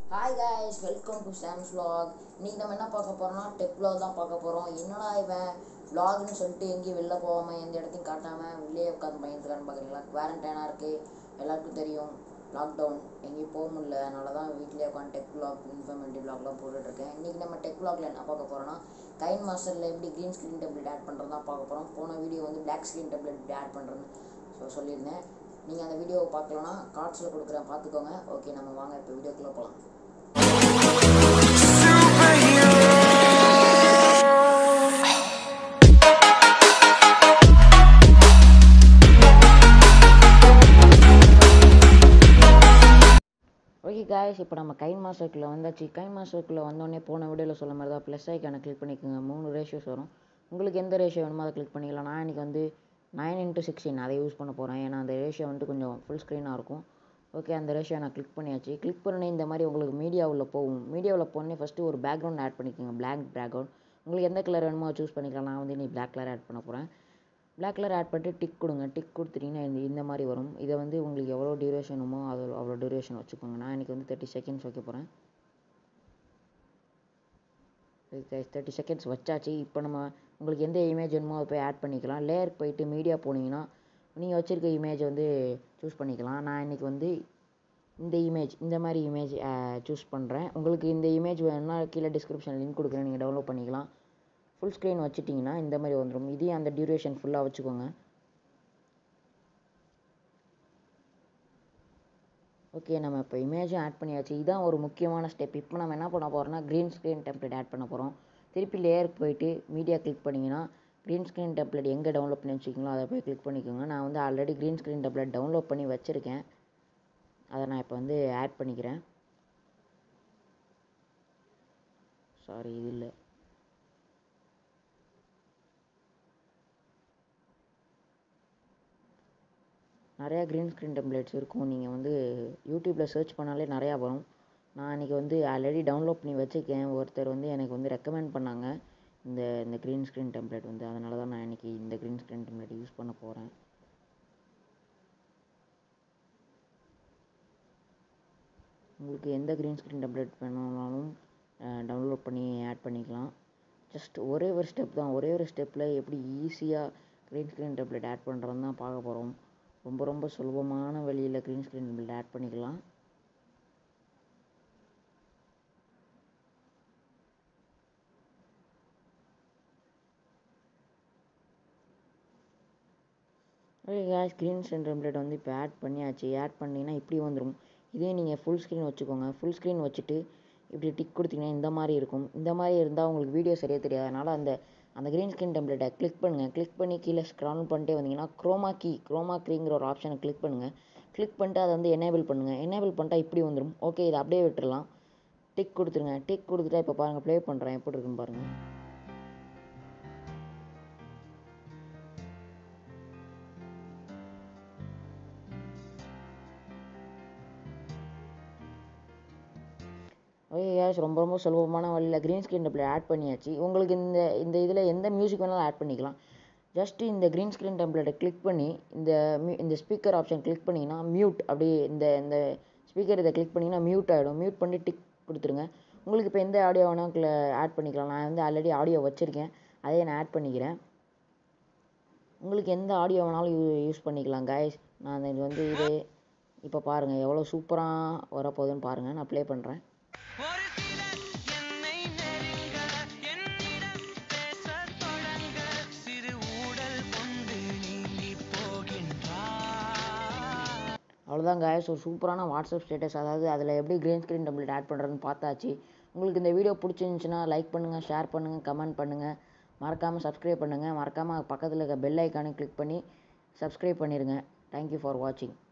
hi guys welcome to Sam's vlog இன்னைக்கு நம்ம என்ன பார்க்க போறோம்னா டெக் vlog தான் பார்க்க போகிறோம் என்னடா இவன் vlogனு சொல்லிட்டு எங்கேயும் வெளில போகாமல் எந்த இடத்தையும் காட்டாமல் வெளியே உட்காந்து பயந்துக்கான்னு பார்க்குறீங்களா குவாரண்டைனாக இருக்குது எல்லாருக்கும் தெரியும் லாக்டவுன் எங்கேயும் போக முடியல அதனால தான் வீட்டிலே உட்காந்து டெக் vlog இன்ஃபர்மேட்டிவ் vlogலாம் போட்டுட்ருக்கேன் இன்றைக்கி நம்ம டெக் vlogல என்ன பார்க்க போகிறோம்னா கைன் மாஸ்டரில் எப்படி க்ரீன் ஸ்க்ரீன் டெப்லெட் ஆட் பண்ணுறது தான் பார்க்க போகிறோம் போன வீடியோ வந்து பிளாக் ஸ்க்ரீன் டெப்லெட் எப்படி ஆட் பண்ணுறதுன்னு ஸோ சொல்லியிருந்தேன் நீங்கள் அந்த வீடியோவை பார்க்கலன்னா கார்ட்ஸில் கொடுக்குறேன் பார்த்துக்கோங்க ஓகே நம்ம வாங்க இப்போ வீடியோக்குள்ளே போகலாம் ஓகே காய்ஸ் இப்போ நம்ம கைன் மாஸ்டருக்குள்ளே வந்தாச்சு கைன் மாஸ்டருக்குள்ளே வந்தோடனே போன வீடியோவில் சொல்ல மாதிரி தான் ப்ளஸ் ஐக்கானை கிளிக் பண்ணிக்கோங்க மூணு ரேஷியோஸ் வரும் உங்களுக்கு எந்த ரேஷியோ வேணுமோ அதை கிளிக் பண்ணிக்கலாம் நான் இன்றைக்கி வந்து நைன் இன்ட்டு சிக்ஸ்டீன் அதை யூஸ் பண்ண போகிறேன் ஏன்னா அந்த ரேஷியோ வந்துட்டு கொஞ்சம் ஃபுல் ஸ்க்ரீனாக இருக்கும் ஓகே அந்த ரேஷியோ நான் கிளிக் பண்ணியாச்சு கிளிக் பண்ணி இந்த மாதிரி உங்களுக்கு மீடியாவில் போகும் மீடியாவில் போனே ஃபஸ்ட்டு ஒரு பேக்ரவுண்ட் ஆட் பண்ணிக்கோங்க பிளாக் பேக்ரவுண்ட் உங்களுக்கு எந்த கலர் வேணுமோ சூஸ் பண்ணிக்கலாம் நான் வந்து நீ பிளாக் கலர் ஆட் பண்ண போகிறேன் பிளாக் கலர் ஆட் பண்ணிட்டு டிக் கொடுங்க டிக் கொடுத்துட்டிங்கன்னா இந்த இந்த மாதிரி வரும் இதை வந்து உங்களுக்கு எவ்வளோ டியூரேஷன் வேணுமோ அது அவ்வளோ டியூரேஷன் வச்சுக்கோங்க நான் இன்றைக்கி வந்து தேர்ட்டி செகண்ட்ஸ் வைக்க போகிறேன் தேர்ட்டி செகண்ட்ஸ் வச்சாச்சு இப்போ நம்ம உங்களுக்கு எந்த இமேஜ் வேணுமோ அதை போய் ஆட் பண்ணிக்கலாம் லேயருக்கு போயிட்டு மீடியா போனீங்கன்னா நீங்கள் வச்சுருக்க இமேஜ் வந்து சூஸ் பண்ணிக்கலாம் நான் இன்றைக்கி வந்து இந்த இமேஜ் இந்த மாதிரி இமேஜ் சூஸ் பண்ணுறேன் உங்களுக்கு இந்த இமேஜ் வேணும்னா கீழே டிஸ்கிரிப்ஷன் லிங்க் கொடுக்குறேன் நீங்கள் டவுன்லோட் பண்ணிக்கலாம் ஃபுல் ஸ்க்ரீன் வச்சுட்டிங்கன்னா இந்த மாதிரி வந்துடும் இதையும் அந்த டியூரேஷன் ஃபுல்லாக வச்சுக்கோங்க ஓகே நம்ம இப்போ இமேஜும் ஆட் பண்ணியாச்சு இதுதான் ஒரு முக்கியமான ஸ்டெப் இப்போ நம்ம என்ன பண்ண போகிறோம்னா க்ரீன் ஸ்க்ரீன் டெம்ப்ளேட் ஆட் பண்ண போகிறோம் திருப்பி லேயருக்கு போயிட்டு மீடியா கிளிக் பண்ணிங்கன்னா க்ரீன் ஸ்க்ரீன் டெம்ப்ளேட் எங்கே டவுன்லோட் பண்ணி வச்சுக்கிங்களோ அதை போய் கிளிக் பண்ணிக்கோங்க நான் வந்து already green screen template download பண்ணி வச்சுருக்கேன் அதை நான் இப்போ வந்து ஆட் பண்ணிக்கிறேன் சாரி இது இல்லை நிறையா க்ரீன் ஸ்க்ரீன் டெம்ப்ளேட்ஸ் இருக்கும் நீங்கள் வந்து யூடியூப்பில் சர்ச் பண்ணாலே நிறையா வரும் நான் இன்றைக்கி வந்து ஆல்ரெடி டவுன்லோட் பண்ணி வச்சுருக்கேன் ஒருத்தர் வந்து எனக்கு வந்து ரெக்கமெண்ட் பண்ணாங்க இந்த இந்த க்ரீன் ஸ்க்ரீன் டெம்ப்ளேட் வந்து அதனால தான் நான் இன்றைக்கி இந்த க்ரீன் ஸ்க்ரீன் டெம்ப்ளேட் யூஸ் பண்ண போகிறேன் உங்களுக்கு எந்த க்ரீன் ஸ்க்ரீன் டெம்ப்ளேட் வேணும்னாலும் டவுன்லோட் பண்ணி ஆட் பண்ணிக்கலாம் ஜஸ்ட் ஒரே ஒரு ஸ்டெப் தான் ஒரே ஒரு ஸ்டெப்பில் எப்படி ஈஸியாக க்ரீன் ஸ்க்ரீன் டெம்ப்ளேட் ஆட் பண்ணுறதுன்னு தான் பார்க்க போகிறோம் ரொம்ப ரொம்ப சுலபமான வழியில் க்ரீன் ஸ்க்ரீன் டெம்ப்ளேட் ஆட் பண்ணிக்கலாம் ஓகே கேஸ் க்ரீன் ஸ்க்ரீன் டெம்ப்ளேட் வந்து இப்போ ஆட் பண்ணியாச்சு ஆட் பண்ணிங்கன்னா இப்படி வந்துடும் இதே நீங்கள் ஃபுல் ஸ்க்ரீன் வச்சுக்கோங்க ஃபுல் ஸ்க்ரீன் வச்சுட்டு இப்படி டிக் கொடுத்தீங்கன்னா இந்த மாதிரி இருக்கும் இந்த மாதிரி இருந்தால் உங்களுக்கு வீடியோ சரியாக தெரியாது அதனால் அந்த அந்த க்ரீன் ஸ்க்ரீன் டெம்ப்ளேட்டை கிளிக் பண்ணுங்கள் கிளிக் பண்ணி கீழே ஸ்க்ரால் பண்ணிட்டே வந்தீங்கன்னா க்ரோமா கீ க்ரோமா கீங்கிற ஒரு ஆப்ஷனை கிளிக் பண்ணுங்கள் கிளிக் பண்ணிட்டு அதை வந்து எனேபிள் பண்ணுங்கள் எனேபிள் பண்ணிட்டா இப்படி வந்துடும் ஓகே இதை அப்படியே விட்டுடலாம் டிக் கொடுத்துருங்க டிக் கொடுத்துட்டா இப்போ பாருங்கள் ப்ளே பண்ணுறேன் எப்படி இருக்குன்னு பாருங்கள் ஓகே கேஸ் ரொம்ப ரொம்ப சுலபமான வழியில் க்ரீன் ஸ்க்ரீன் டெம்ப்ளேட் ஆட் பண்ணியாச்சு உங்களுக்கு இந்த இந்த இதில் எந்த மியூசிக் வேணாலும் ஆட் பண்ணிக்கலாம் ஜஸ்ட்டு இந்த க்ரீன் ஸ்க்ரீன் டெம்ப்ளேட்டை கிளிக் பண்ணி இந்த மியூ இந்த ஸ்பீக்கர் ஆப்ஷன் கிளிக் பண்ணிங்கன்னா மியூட் அப்படியே இந்த இந்த ஸ்பீக்கர் இதை கிளிக் பண்ணிங்கன்னா மியூட் ஆகிடும் மியூட் பண்ணி டிக் கொடுத்துருங்க உங்களுக்கு இப்போ எந்த ஆடியோ வேணால் ஆட் பண்ணிக்கலாம் நான் வந்து ஆல்ரெடி ஆடியோ வச்சுருக்கேன் அதே நான் ஆட் பண்ணிக்கிறேன் உங்களுக்கு எந்த ஆடியோ வேணாலும் யூ யூஸ் பண்ணிக்கலாம் கைஸ் நான் இது வந்து இது இப்போ பாருங்கள் எவ்வளோ சூப்பராக வரப்போகுதுன்னு பாருங்கள் நான் ப்ளே பண்ணுறேன் ஒரு சிலர் என்னை நெருங்க என்னிடம் பேசத் தொடங்க சிறு ஊடல் கொண்டு நீங்கி போகின்றார் அவ்வளோதான் காய்ஸ் ஒரு சூப்பரான வாட்ஸ்அப் ஸ்டேட்டஸ் அதாவது அதில் எப்படி க்ரீன் ஸ்க்ரீன் டெம்ப்ளேட் ஆட் பண்ணுறதுன்னு பார்த்தாச்சு உங்களுக்கு இந்த வீடியோ பிடிச்சிருந்துச்சுன்னா லைக் பண்ணுங்கள் ஷேர் பண்ணுங்கள் கமெண்ட் பண்ணுங்கள் மறக்காமல் சப்ஸ்கிரைப் பண்ணுங்கள் மறக்காமல் பக்கத்தில் இருக்க பெல் ஐக்கானை கிளிக் பண்ணி சப்ஸ்கிரைப் பண்ணிடுங்க தேங்க்யூ ஃபார் வாட்சிங்